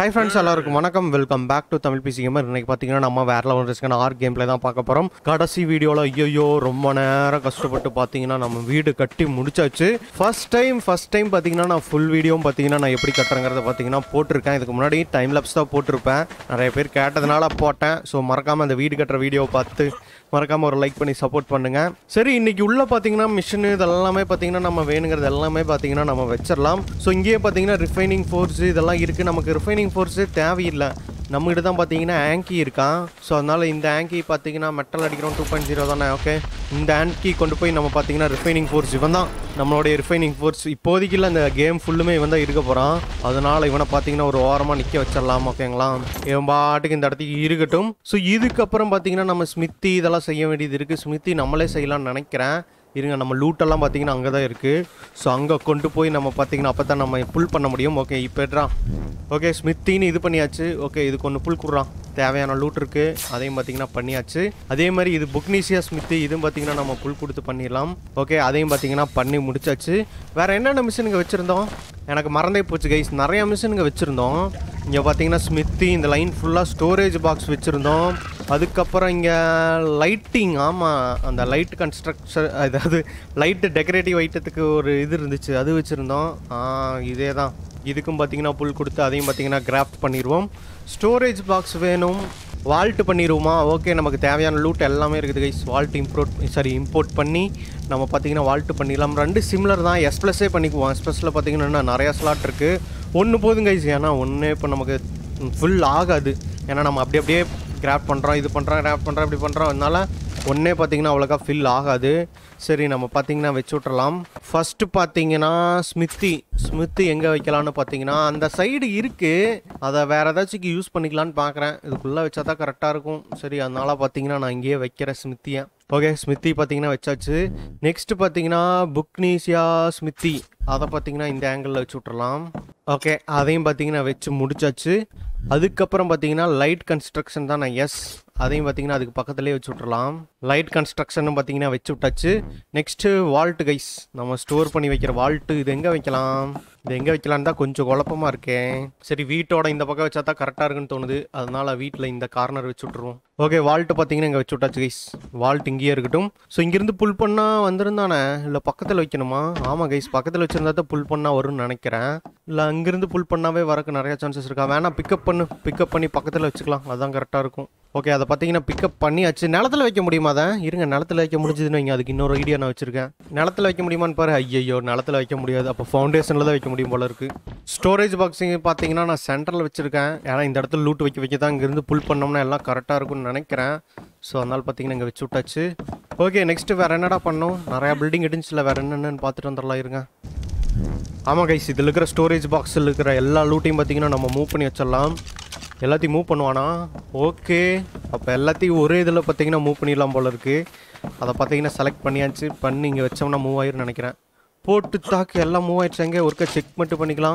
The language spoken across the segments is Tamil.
ஹை ஃப்ரெண்ட்ஸ் எல்லாருக்கும் வணக்கம் welcome back to Tamil PC gamer இன்னைக்கு பார்த்தீங்கன்னா நம்ம வேற லெவல் ரிஸ்க்கான ஆர் கேம் பிளே தான் பார்க்க போகிறோம் கடைசி வீடியோவில் ஐயோ ரொம்ப நேரம் கஷ்டப்பட்டு பார்த்தீங்கன்னா நம்ம வீடு கட்டி முடிச்சாச்சு ஃபர்ஸ்ட் டைம் ஃபர்ஸ்ட் டைம் பார்த்தீங்கன்னா நான் ஃபுல் வீடியோவும் பார்த்தீங்கன்னா நான் எப்படி கட்டுறேங்கிறத பார்த்தீங்கன்னா போட்டிருக்கேன் இதுக்கு முன்னாடி டைம் லேப்ஸ் தான் போட்டிருப்பேன் நிறைய பேர் கேட்டதுனால போட்டேன் ஸோ மறக்காமல் அந்த வீடு கட்டுற வீடியோவை பார்த்து மறக்காமல் ஒரு லைக் பண்ணி சப்போர்ட் பண்ணுங்க சரி இன்னைக்கு உள்ள பார்த்தீங்கன்னா மிஷின் இதெல்லாமே பார்த்தீங்கன்னா நம்ம வேணுங்கிறது எல்லாமே பார்த்தீங்கன்னா நம்ம வச்சிடலாம் ஸோ இங்கேயே பார்த்தீங்கன்னா ரிஃபைனிங் ஃபோர்ஸ் இதெல்லாம் இருக்குது நமக்கு ரிஃபைனிங் ஃபோர்ஸே தேவையில்லை நம்மகிட்ட தான் பார்த்தீங்கன்னா ஆங்கி இருக்கான் ஸோ அதனால் இந்த ஆங்கி பார்த்தீங்கன்னா மெட்டல் அடிக்கிறோம் டூ பாயிண்ட் ஜீரோ தானே ஓகே இந்த ஆங்கி கொண்டு போய் நம்ம பார்த்தீங்கன்னா ரிஃபைனிங் ஃபோர்ஸ் இவன் தான் நம்மளுடைய ரிஃபைனிங் ஃபோர்ஸ் இப்போதைக்கு இல்லை இந்த கேம் ஃபுல்லுமே இவன் தான் இருக்க போகிறான் அதனால் இவனை பார்த்தீங்கன்னா ஒரு ஓரமாக நிற்க வச்சிடலாம் ஓகேங்களா இவன் பாட்டுக்கு இந்த இடத்துக்கு இருக்கட்டும் ஸோ இதுக்கப்புறம் பார்த்தீங்கன்னா நம்ம ஸ்மித்தி இதெல்லாம் செய்ய வேண்டியது இருக்குது ஸ்மித்தி நம்மளே செய்யலாம்னு நினைக்கிறேன் இருங்க நம்ம லூட்டெல்லாம் பார்த்தீங்கன்னா அங்கே தான் இருக்குது ஸோ அங்கே கொண்டு போய் நம்ம பார்த்தீங்கன்னா அப்போ தான் நம்ம புல் பண்ண முடியும் ஓகே இப்போ ஓகே ஸ்மித்தின்னு இது பண்ணியாச்சு ஓகே இதுக்கு ஒன்று புல் கொடுறான் தேவையான லூட் இருக்குது அதையும் பார்த்தீங்கன்னா பண்ணியாச்சு அதே மாதிரி இது புக்னீசியா ஸ்மித்து இதுவும் பார்த்தீங்கன்னா நம்ம புல் கொடுத்து பண்ணிடலாம் ஓகே அதையும் பார்த்தீங்கன்னா பண்ணி முடிச்சாச்சு வேறு என்னென்ன மிஷினுங்க வச்சுருந்தோம் எனக்கு மறந்தே போச்சு கைஸ் நிறைய மிஷினுங்க வச்சுருந்தோம் இங்கே பார்த்தீங்கன்னா ஸ்மித்தி இந்த லைன் ஃபுல்லாக ஸ்டோரேஜ் பாக்ஸ் வச்சுருந்தோம் அதுக்கப்புறம் இங்கே லைட்டிங் ஆமாம் அந்த லைட் கன்ஸ்ட்ரக்ஷன் அதாவது லைட்டு டெக்கரேட்டிவ் ஐட்டத்துக்கு ஒரு இது இருந்துச்சு அது வச்சுருந்தோம் ஆ இதே தான் இதுக்கும் பார்த்தீங்கன்னா புல் கொடுத்து அதையும் பார்த்தீங்கன்னா கிராஃப்ட் பண்ணிடுவோம் ஸ்டோரேஜ் பாக்ஸ் வேணும் வால்ட் பண்ணிடுவோமா ஓகே நமக்கு தேவையான லூட் எல்லாமே இருக்குது guys vault import sorry import பண்ணி நம்ம பார்த்தீங்கன்னா வால்ட் பண்ணிடலாம் ரெண்டு சிமிலர் தான் எஸ் ப்ளஸ்ஸே பண்ணிக்குவோம் எஸ் ப்ளஸில் பார்த்தீங்கன்னா இன்னும் நிறையா ஸ்லாட் இருக்குது ஒன்று போதும் கைஸ் ஏன்னா ஒன்றே இப்போ நமக்கு ஃபுல் ஆகாது ஏன்னா நம்ம அப்படி அப்படியே கிராஃப்ட் பண்ணுறோம் இது பண்ணுறோம் கிராஃப்ட் பண்ணுறோம் இப்படி பண்ணுறோம் அதனால ஒன்றே பார்த்தீங்கன்னா அவ்வளோக்கா ஃபில் ஆகாது சரி நம்ம பார்த்தீங்கன்னா வச்சு விட்றலாம் ஃபஸ்ட்டு பார்த்தீங்கன்னா ஸ்மித்தி ஸ்மித்தி எங்கே வைக்கலான்னு பார்த்தீங்கன்னா அந்த சைடு இருக்குது அதை வேறு ஏதாச்சும் யூஸ் பண்ணிக்கலான்னு பார்க்குறேன் இதுக்குள்ளே வச்சா தான் கரெக்டாக இருக்கும் சரி அதனால பார்த்தீங்கன்னா நான் இங்கேயே வைக்கிறேன் ஸ்மித்தியை ஓகே ஸ்மித்தி பார்த்தீங்கன்னா வச்சாச்சு நெக்ஸ்ட் பார்த்தீங்கன்னா புக்னீசியா ஸ்மித்தி அதை பார்த்தீங்கன்னா இந்த ஆங்கிளில் வச்சு விட்றலாம் ஓகே அதையும் பார்த்தீங்கன்னா வச்சு முடிச்சாச்சு அதுக்கப்புறம் பார்த்தீங்கன்னா லைட் கன்ஸ்ட்ரக்ஷன் தான் நான் எஸ் அதையும் பார்த்தீங்கன்னா அதுக்கு பக்கத்துலேயே வச்சு விட்றலாம் லைட் கன்ஸ்ட்ரக்ஷனும் பார்த்தீங்கன்னா வச்சு விட்டாச்சு நெக்ஸ்ட்டு வால்ட்டு கைஸ் நம்ம ஸ்டோர் பண்ணி வைக்கிற வால்ட்டு இது எங்கே வைக்கலாம் இது எங்கே வைக்கலான்னு தான் கொஞ்சம் குழப்பமா இருக்கேன் சரி வீட்டோட இந்த பக்கம் வச்சா தான் கரெக்டாக இருக்குன்னு தோணுது அதனால வீட்டில் இந்த கார்னர் வச்சு விட்ருவோம் ஓகே வால்ட்டு பார்த்தீங்கன்னா இங்கே வச்சு விட்டாச்சு கைஸ் வால்ட் இங்கேயே இருக்கட்டும் ஸோ இங்கேருந்து புல் பண்ணால் வந்திருந்தானே இல்லை பக்கத்தில் வைக்கணுமா ஆமாம் கைஸ் பக்கத்தில் வச்சிருந்தா தான் புல் பண்ணால் வரும்னு நினைக்கிறேன் இல்லை அங்கேருந்து புல் பண்ணாவே வரக்கு நிறைய சான்சஸ் இருக்கா வேணா பிக்கப் பண்ணு பிக்கப் பண்ணி பக்கத்தில் வச்சுக்கலாம் அதான் கரெக்டாக இருக்கும் ஓகே அதை பார்த்தீங்கன்னா பிக்கப் பண்ணியாச்சு நிலத்துல வைக்க முடியுமா அதை இருங்க நிலத்துல வைக்க முடிஞ்சதுன்னு வைங்க அதுக்கு இன்னொரு ஐடியா நான் வச்சிருக்கேன் நிலத்துல வைக்க முடியுமான்னு பாரு ஐயோ நிலத்துல வைக்க முடியாது அப்போ ஃபவுண்டேஷனில் தான் வைக்க முடியும் போல இருக்கு ஸ்டோரேஜ் பாக்ஸிங் பார்த்தீங்கன்னா நான் சென்டரில் வச்சிருக்கேன் ஏன்னா இந்த இடத்துல லூட் வைக்க வைக்க தான் இங்கேருந்து புல் பண்ணோம்னா எல்லாம் கரெக்டாக இருக்கும்னு நினைக்கிறேன் ஸோ அதனால பார்த்தீங்கன்னா இங்கே வச்சு விட்டாச்சு ஓகே நெக்ஸ்ட் வேறு என்னடா பண்ணோம் நிறையா பில்டிங் இடிஞ்சில் வேறு என்னென்னு பார்த்துட்டு வந்துடலாம் இருங்க ஆமாம் கைஸ் இதில் இருக்கிற ஸ்டோரேஜ் பாக்ஸில் இருக்கிற எல்லா லூட்டையும் பார்த்தீங்கன்னா நம்ம மூவ் பண்ணி வச்சிடலாம் எல்லாத்தையும் மூவ் பண்ணுவானா ஓகே அப்போ எல்லாத்தையும் ஒரே இதில் பார்த்தீங்கன்னா மூவ் பண்ணிடலாம் போல இருக்குது அதை பார்த்தீங்கன்னா செலக்ட் பண்ணியாச்சு பண்ணி இங்கே வச்சோம்னா மூவ் ஆயிரும்னு நினைக்கிறேன் போட்டு தாக்கு எல்லாம் மூவ் ஆயிடுச்சு எங்கே ஒருக்கா செக் மட்டும் பண்ணிக்கலாம்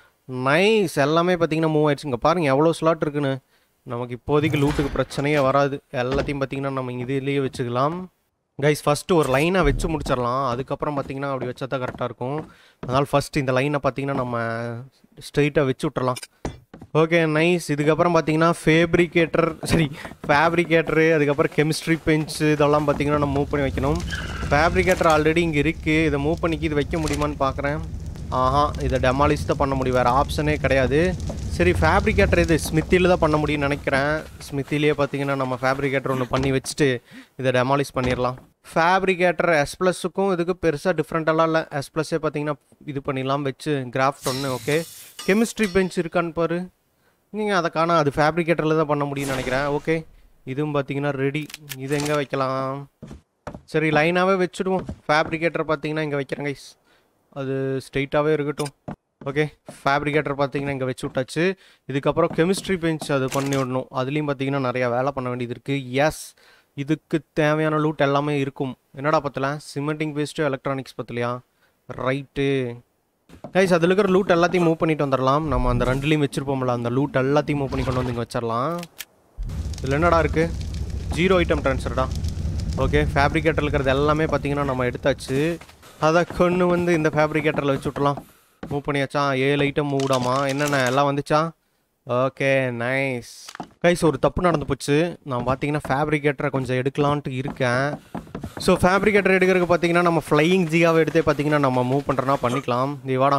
நைஸ் எல்லாமே பார்த்தீங்கன்னா மூவ் ஆயிடுச்சு இங்கே பாருங்கள் எவ்வளோ ஸ்லாட் இருக்குன்னு நமக்கு இப்போதைக்கு லூட்டுக்கு பிரச்சனையே வராது எல்லாத்தையும் பார்த்தீங்கன்னா நம்ம இதுலேயே வச்சுக்கலாம் கைஸ் ஃபஸ்ட்டு ஒரு லைனாக வச்சு முடிச்சிடலாம் அதுக்கப்புறம் பார்த்தீங்கன்னா அப்படி வச்சா தான் கரெக்டாக இருக்கும் அதனால் ஃபஸ்ட்டு இந்த லைனை பார்த்தீங்கன்னா நம்ம ஸ்ட்ரைட்டாக வச்சு விட்றலாம் ஓகே நைஸ் இதுக்கப்புறம் பார்த்தீங்கன்னா ஃபேப்ரிகேட்டர் சரி ஃபேப்ரிகேட்டரு அதுக்கப்புறம் கெமிஸ்ட்ரி பெஞ்சு இதெல்லாம் பார்த்தீங்கன்னா நம்ம மூவ் பண்ணி வைக்கணும் ஃபேப்ரிகேட்டர் ஆல்ரெடி இங்கே இருக்குது இதை மூவ் பண்ணிக்கி இது வைக்க முடியுமான்னு பார்க்குறேன் ஆஹா இதை டெமாலிஷ் தான் பண்ண முடியும் வேறு ஆப்ஷனே கிடையாது சரி ஃபேப்ரிகேட்டர் இது ஸ்மித்தியில் தான் பண்ண முடியும்னு நினைக்கிறேன் ஸ்மித்திலேயே பார்த்தீங்கன்னா நம்ம ஃபேப்ரிகேட்டர் ஒன்று பண்ணி வச்சுட்டு இதை டெமாலிஷ் பண்ணிடலாம் ஃபேப்ரிகேட்டர் எஸ் ப்ளஸுக்கும் இதுக்கு பெருசாக டிஃப்ரெண்ட்டெல்லாம் இல்லை எஸ் ப்ளஸ்ஸே பார்த்தீங்கன்னா இது பண்ணிடலாம் வச்சு கிராஃப்ட் ஒன்று ஓகே கெமிஸ்ட்ரி பெஞ்ச் இருக்கான்னு பாரு நீங்கள் அதை காணா அது ஃபேப்ரிகேட்டரில் தான் பண்ண முடியும்னு நினைக்கிறேன் ஓகே இதுவும் பார்த்தீங்கன்னா ரெடி இது எங்கே வைக்கலாம் சரி லைனாகவே வச்சுடுவோம் ஃபேப்ரிகேட்டர் பார்த்தீங்கன்னா இங்கே வைக்கிறேன் கைஸ் அது ஸ்ட்ரெயிட்டாகவே இருக்கட்டும் ஓகே ஃபேப்ரிகேட்டர் பார்த்தீங்கன்னா இங்கே வச்சு விட்டாச்சு இதுக்கப்புறம் கெமிஸ்ட்ரி பெஞ்ச் அது பண்ணி விடணும் அதுலேயும் பார்த்தீங்கன்னா நிறையா வேலை பண்ண வேண்டியது இருக்குது எஸ் இதுக்கு தேவையான லூட் எல்லாமே இருக்கும் என்னடா பத்தல சிமெண்டிங் பேஸ்ட்டு எலக்ட்ரானிக்ஸ் பத்தலையா ரைட்டு கைஸ் அதில் இருக்கிற லூட் எல்லாத்தையும் மூவ் பண்ணிட்டு வந்துடலாம் நம்ம அந்த ரெண்டுலேயும் வச்சுருப்போம்ல அந்த லூட் எல்லாத்தையும் மூவ் பண்ணி கொண்டு வந்து இங்கே வச்சிடலாம் இதில் என்னடா இருக்குது ஜீரோ ஐட்டம் ட்ரான்ஸ்ஃபர்டா ஓகே ஃபேப்ரிகேட்டரில் இருக்கிறது எல்லாமே பார்த்தீங்கன்னா நம்ம எடுத்தாச்சு அதை கொண்டு வந்து இந்த ஃபேப்ரிகேட்டரில் வச்சு விட்றலாம் மூவ் பண்ணியாச்சா ஏழு ஐட்டம் மூடாமா என்னென்ன எல்லாம் வந்துச்சா ஓகே நைஸ் கைஸ் ஒரு தப்பு நடந்து போச்சு நான் பார்த்தீங்கன்னா ஃபேப்ரிகேட்டரை கொஞ்சம் எடுக்கலான்ட்டு இருக்கேன் ஸோ ஃபேப்ரிகேட்டர் எடுக்கிறதுக்கு பார்த்தீங்கன்னா நம்ம ஃப்ளையிங் ஜியாவை எடுத்தே பார்த்தீங்கன்னா நம்ம மூவ் பண்ணுறனா பண்ணிக்கலாம் நீ வாடா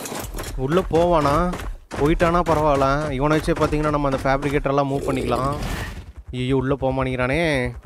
உள்ளே போவானா போயிட்டானா பரவாயில்ல இவனை வச்சே பார்த்தீங்கன்னா நம்ம அந்த ஃபேப்ரிகேட்டர்லாம் மூவ் பண்ணிக்கலாம் ஐயோ உள்ளே போக மாட்டேங்கிறானே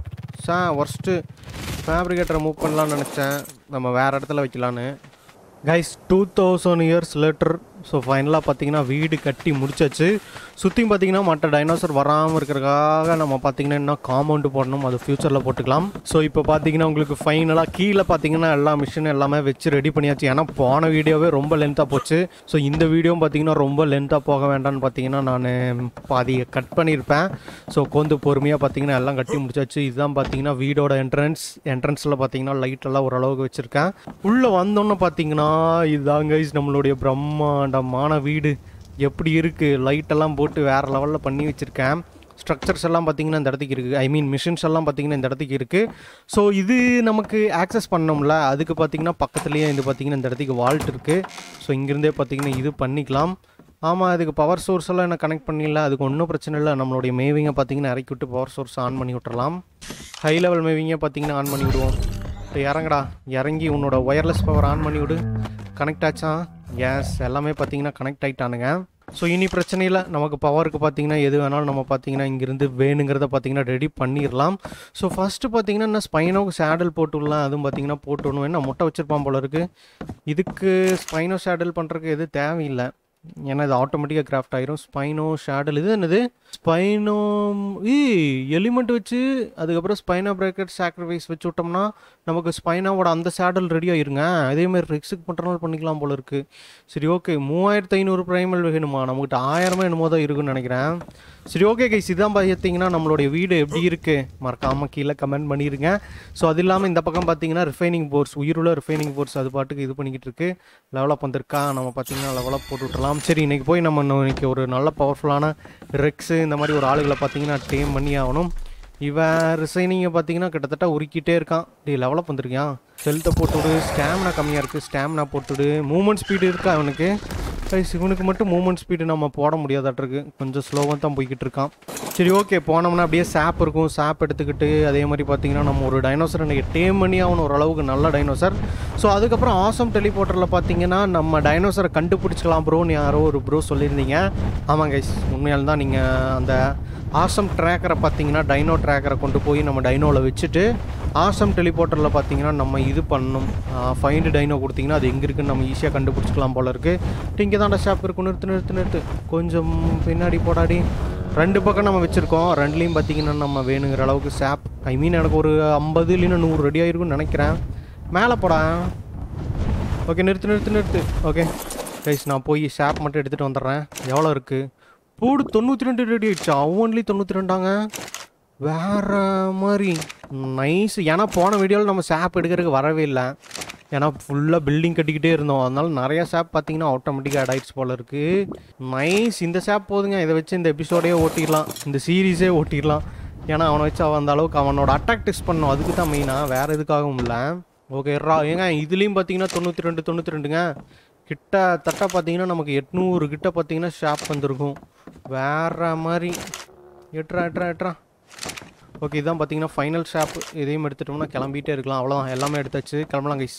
சா ஒர்ஸ்ட்டு ஃபேப்ரிகேட்டரை மூவ் பண்ணலான்னு நினச்சேன் நம்ம வேறு இடத்துல வைக்கலான்னு guys two thousand years later so ஃபைனலாக பார்த்தீங்கன்னா வீடு கட்டி முடிச்சாச்சு சுற்றியும் பார்த்தீங்கன்னா மற்ற டைனோசர் வராமல் இருக்கிறதுக்காக நம்ம பார்த்தீங்கன்னா இன்னும் காம்பவுண்டு போடணும் அது ஃப்யூச்சரில் போட்டுக்கலாம் ஸோ இப்போ பார்த்தீங்கன்னா உங்களுக்கு ஃபைனலாக கீழே பார்த்தீங்கன்னா எல்லா மிஷின் எல்லாமே வச்சு ரெடி பண்ணியாச்சு ஏன்னா போன வீடியோவே ரொம்ப லென்த்தாக போச்சு ஸோ இந்த வீடியோவும் பார்த்தீங்கன்னா ரொம்ப லென்த்தாக போக வேண்டாம்னு பார்த்தீங்கன்னா நான் பாதி கட் பண்ணியிருப்பேன் ஸோ கொஞ்சம் பொறுமையாக பார்த்தீங்கன்னா எல்லாம் கட்டி முடிச்சாச்சு இதுதான் பார்த்தீங்கன்னா வீடோட என்ட்ரன்ஸ் என்ட்ரன்ஸில் பார்த்தீங்கன்னா லைட் எல்லாம் ஓரளவுக்கு வச்சுருக்கேன் உள்ளே வந்தோன்னே பார்த்தீங்கன்னா இதுதான் கைஸ் நம்மளுடைய பிரம்மாண்டமான வீடு எப்படி இருக்குது லைட்டெல்லாம் போட்டு வேறு லெவலில் பண்ணி வச்சுருக்கேன் ஸ்ட்ரக்சர்ஸ் எல்லாம் பார்த்தீங்கன்னா இந்த இடத்துக்கு இருக்குது ஐ மீன் மிஷின்ஸ் எல்லாம் பார்த்தீங்கன்னா இந்த இடத்துக்கு இருக்குது ஸோ இது நமக்கு ஆக்சஸ் பண்ணோம்ல அதுக்கு பார்த்தீங்கன்னா பக்கத்துலேயே இது பார்த்தீங்கன்னா இந்த இடத்துக்கு வால்ட் இருக்குது ஸோ இங்கேருந்தே பார்த்தீங்கன்னா இது பண்ணிக்கலாம் ஆமாம் அதுக்கு பவர் சோர்ஸ் எல்லாம் என்ன கனெக்ட் பண்ணிடல அதுக்கு ஒன்றும் பிரச்சனை இல்லை நம்மளுடைய மேவிங்கை பார்த்தீங்கன்னா இறக்கி விட்டு பவர் சோர்ஸ் ஆன் பண்ணி விட்டுறலாம் ஹை லெவல் மேவிங்கை பார்த்தீங்கன்னா ஆன் பண்ணி விடுவோம் இப்போ இறங்கடா இறங்கி உன்னோட ஒயர்லெஸ் பவர் ஆன் பண்ணி விடு கனெக்ட் ஆச்சா எஸ் எல்லாமே பார்த்தீங்கன்னா கனெக்ட் ஆகிட்டானுங்க ஸோ இனி பிரச்சனை இல்லை நமக்கு பவருக்கு பார்த்தீங்கன்னா எது வேணாலும் நம்ம பார்த்தீங்கன்னா இங்கேருந்து வேணுங்கிறத பார்த்தீங்கன்னா ரெடி பண்ணிடலாம் ஸோ ஃபஸ்ட்டு பார்த்தீங்கன்னா என்ன ஸ்பைனோக்கு சேடல் போட்டு விடலாம் அதுவும் பார்த்தீங்கன்னா போட்டு விடணும் என்ன முட்டை வச்சிருப்பான் போல இருக்குது இதுக்கு ஸ்பைனோ சேடல் பண்ணுறதுக்கு எது தேவையில்லை ஏன்னா இது ஆட்டோமேட்டிக்காக கிராஃப்ட் ஆயிரும் ஸ்பைனோ ஷேடல் இது என்னது ஸ்பைனோ ஈ எலிமெண்ட் வச்சு அதுக்கப்புறம் ஸ்பைனோ பிரேக்கெட் சாக்ரிஃபைஸ் வச்சு விட்டோம்னா நமக்கு ஸ்பைனாவோட அந்த சேடல் ரெடி ஆயிருங்க அதேமாதிரி ரெக்ஸுக்கு பண்ணுறனால பண்ணிக்கலாம் போல இருக்கு சரி ஓகே மூவாயிரத்து ஐநூறு ப்ரைமல் வேணுமா நம்மகிட்ட ஆயிரமே என்னமோ தான் இருக்குன்னு நினைக்கிறேன் சரி ஓகே கைஸ் இதான் பார்த்தீங்கன்னா நம்மளுடைய வீடு எப்படி இருக்குது மறக்காமல் கீழே கமெண்ட் பண்ணிடுங்க ஸோ அது இல்லாமல் இந்த பக்கம் பார்த்தீங்கன்னா ரிஃபைனிங் போர்ஸ் உயிருள்ள ரிஃபைனிங் போர்ஸ் அது பாட்டுக்கு இது பண்ணிக்கிட்டு இருக்கு லெவலப் வந்திருக்கா நம்ம பார்த்தீங்கன்னா லெவலப் போட்டு விட்டுறலாம் சரி இன்னைக்கு போய் நம்ம இன்னும் இன்னைக்கு ஒரு நல்ல பவர்ஃபுல்லான ரெக்ஸு இந்த மாதிரி ஒரு ஆளுகளை பார்த்தீங்கன்னா டேம் பண்ணி ஆகணும் இவன் ரிசைனிங்கை பார்த்தீங்கன்னா கிட்டத்தட்ட உருக்கிட்டே இருக்கான் டே லெவலப் வந்திருக்கியான் ஹெல்த்தை போட்டுவிடு ஸ்டாமினா கம்மியாக இருக்குது ஸ்டாமினா போட்டுவிடு மூமெண்ட் ஸ்பீடு இருக்கா அவனுக்கு கைஸ் இவனுக்கு மட்டும் மூமெண்ட் ஸ்பீடு நம்ம போட முடியாதாட்டிருக்கு கொஞ்சம் ஸ்லோவாக தான் போய்கிட்டு இருக்கான் சரி ஓகே போனோம்னா அப்படியே சாப் இருக்கும் சாப் எடுத்துக்கிட்டு அதே மாதிரி பார்த்தீங்கன்னா நம்ம ஒரு டைனோசர் இன்றைக்கி டேம் பண்ணி ஆகணும் ஓரளவுக்கு நல்ல டைனோசர் ஸோ அதுக்கப்புறம் ஆசம் டெலிபோர்ட்டரில் பார்த்தீங்கன்னா நம்ம டைனோசரை கண்டுபிடிச்சிக்கலாம் ப்ரோன்னு யாரோ ஒரு ப்ரோ சொல்லியிருந்தீங்க ஆமாம் கைஸ் உண்மையால் தான் நீங்கள் அந்த ஆசம் ட்ராக்கரை பார்த்தீங்கன்னா டைனோ ட்ராக்கரை கொண்டு போய் நம்ம டைனோவில் வச்சுட்டு ஆசம் டெலிபோர்ட்டரில் பார்த்தீங்கன்னா நம்ம இது பண்ணணும் ஃபைண்டு டைனோ கொடுத்தீங்கன்னா அது எங்கே இருக்குன்னு நம்ம ஈஸியாக கண்டுபிடிச்சிக்கலாம் போல இருக்குது இங்கே தான்டா ஷாப் இருக்கும் நிறுத்து நிறுத்து நிறுத்து கொஞ்சம் பின்னாடி போடாடி ரெண்டு பக்கம் நம்ம வச்சுருக்கோம் ரெண்டுலேயும் பார்த்தீங்கன்னா நம்ம வேணுங்கிற அளவுக்கு ஷாப் ஐ மீன் எனக்கு ஒரு ஐம்பது இல்லைன்னா நூறு ரெடி ஆயிருக்கும்னு நினைக்கிறேன் மேலே போடா ஓகே நிறுத்து நிறுத்து நிறுத்து ஓகே கைஸ் நான் போய் ஷாப் மட்டும் எடுத்துகிட்டு வந்துடுறேன் எவ்வளோ இருக்குது பூடு தொண்ணூற்றி ரெண்டு ரெடி ஆயிடுச்சா ஒன்லி தொண்ணூற்றி ரெண்டாங்க வேற மாதிரி நைஸ் ஏன்னா போன வீடியோவில் நம்ம ஷாப் எடுக்கிறதுக்கு வரவே இல்லை ஏன்னா ஃபுல்லாக பில்டிங் கட்டிக்கிட்டே இருந்தோம் அதனால நிறைய ஷாப் பார்த்தீங்கன்னா ஆட்டோமேட்டிக்காக ஆட் ஆயிடுச்சு போல இருக்குது நைஸ் இந்த ஷாப் போதுங்க இதை வச்சு இந்த எபிசோடையே ஓட்டிடலாம் இந்த சீரீஸே ஓட்டிடலாம் ஏன்னா அவனை வச்சு அவன் அந்த அளவுக்கு அவனோட அட்டாக் டெஸ்ட் பண்ணும் அதுக்கு தான் மெயினாக வேறு எதுக்காகவும் இல்லை ஓகே ரா ஏங்க இதுலேயும் பார்த்தீங்கன்னா தொண்ணூற்றி ரெண்டு தொண்ணூற்றி ரெண்டுங்க கிட்ட தட்ட பார்த்தீங்கன்னா நமக்கு எட்நூறு கிட்ட பார்த்தீங்கன்னா ஷாப் வந்திருக்கும் வேற மாதிரி எட்ரா எட்ரா எட்ரா ஓகே இதான் பார்த்தீங்கன்னா ஃபைனல் ஷாப் இதையும் எடுத்துட்டோம்னா கிளம்பிட்டே இருக்கலாம் அவ்வளோதான் எல்லாமே எடுத்தாச்சு கிளம்பலாம் கைஸ்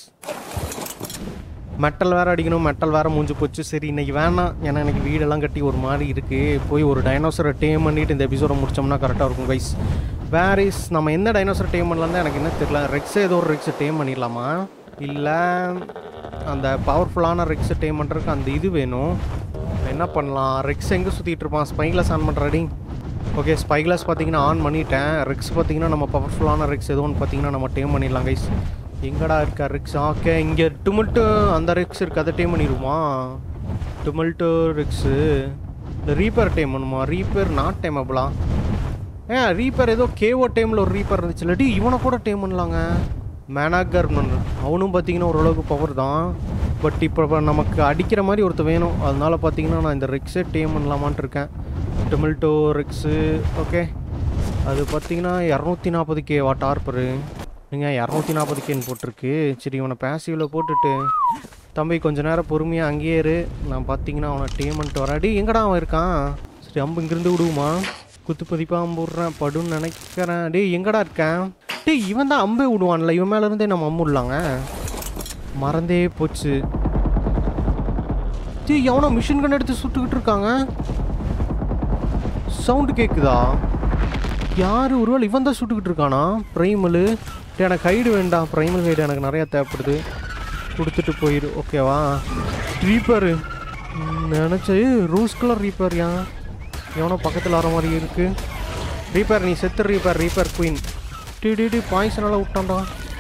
மெட்டல் வேறு அடிக்கணும் மெட்டல் வேறு மூஞ்சி போச்சு சரி இன்னைக்கு வேணாம் ஏன்னா எனக்கு வீடெல்லாம் கட்டி ஒரு மாதிரி இருக்குது போய் ஒரு டைனோசரை டேம் பண்ணிட்டு இந்த எபிசோட முடிச்சோம்னா கரெக்டாக இருக்கும் கைஸ் வேர் இஸ் நம்ம என்ன டைனோசர் டேம் பண்ணலாம் தான் எனக்கு என்ன தெரியல ரெக்ஸ் ஏதோ ஒரு ரெக்ஸை டேம் பண்ணிடலாமா இல்லை அந்த பவர்ஃபுல்லான ரெக்ஸை டேம் பண்ணுறதுக்கு அந்த இது வேணும் என்ன பண்ணலாம் ரெக்ஸ் எங்கே சுற்றிட்டு இருப்பான் ஸ்பைக்லஸ் ஆன் பண்ணுறாடி ஓகே ஸ்பைக்லஸ் பார்த்தீங்கன்னா ஆன் பண்ணிட்டேன் ரெக்ஸ் பார்த்தீங்கன்னா நம்ம பவர்ஃபுல்லான ரெக்ஸ் ஏதோ ஒன்று பார்த்தீங்கன்னா நம்ம டேம் பண்ணிடலாம் கைஸ் எங்கடா இருக்கா ரெக்ஸ் ஓகே இங்கே டுமில்ட்டு அந்த ரெக்ஸ் இருக்கு அதை டேம் பண்ணிடுமா டுமில்ட்டு ரெக்ஸு இந்த ரீப்பர் டேம் பண்ணுமா ரீப்பர் நாட் டேமபிளா ஏன் ரீப்பர் ஏதோ கேஓ டைமில் ஒரு ரீப்பர் இருந்துச்சு இல்லாட்டி இவனை கூட டேம் பண்ணலாங்க மேனாகர் அவனும் பார்த்தீங்கன்னா ஓரளவுக்கு பவர் தான் பட் இப்போ நமக்கு அடிக்கிற மாதிரி ஒருத்தர் வேணும் அதனால பார்த்தீங்கன்னா நான் இந்த ரெக்ஸே டேம் பண்ணலாமான்ட்டு இருக்கேன் டொமில்டோ ரெக்ஸு ஓகே அது பார்த்தீங்கன்னா இரநூத்தி நாற்பது கே வா டார்பரு நீங்கள் இரநூத்தி நாற்பது கேன்னு போட்டிருக்கு சரி இவனை பேசிவில் போட்டுட்டு தம்பி கொஞ்ச நேரம் பொறுமையாக அங்கேயே இரு நான் பார்த்தீங்கன்னா அவனை டேமெண்ட் வராடி எங்கடா அவன் இருக்கான் சரி சரி அம்பு இங்கிருந்து விடுவோமா குத்து பதிப்பா அம்பு விட்றேன் படுன்னு நினைக்கிறேன் டேய் எங்கடா இருக்கேன் டேய் இவன் தான் அம்பே விடுவான்ல இவன் மேல இருந்தே நம்ம அம்பு விடலாங்க மறந்தே போச்சு டேய் எவனோ மிஷின் கன் எடுத்து சுட்டுக்கிட்டு இருக்காங்க சவுண்டு கேக்குதா யார் ஒருவேளை இவன் தான் சுட்டுக்கிட்டு இருக்கானா ப்ரைமலு டேய் எனக்கு ஹைடு வேண்டாம் ப்ரைமல் ஹைடு எனக்கு நிறையா தேவைப்படுது கொடுத்துட்டு போயிடு ஓகேவா ரீப்பரு நினச்சி ரோஸ் கலர் ரீப்பர்யா எவனோ பக்கத்தில் வர மாதிரி இருக்கு ரீப்பர் நீ செத்து ரீப்பர் ரீப்பர் குயின் டி டி டி பாய்ஸனால விட்டான்டா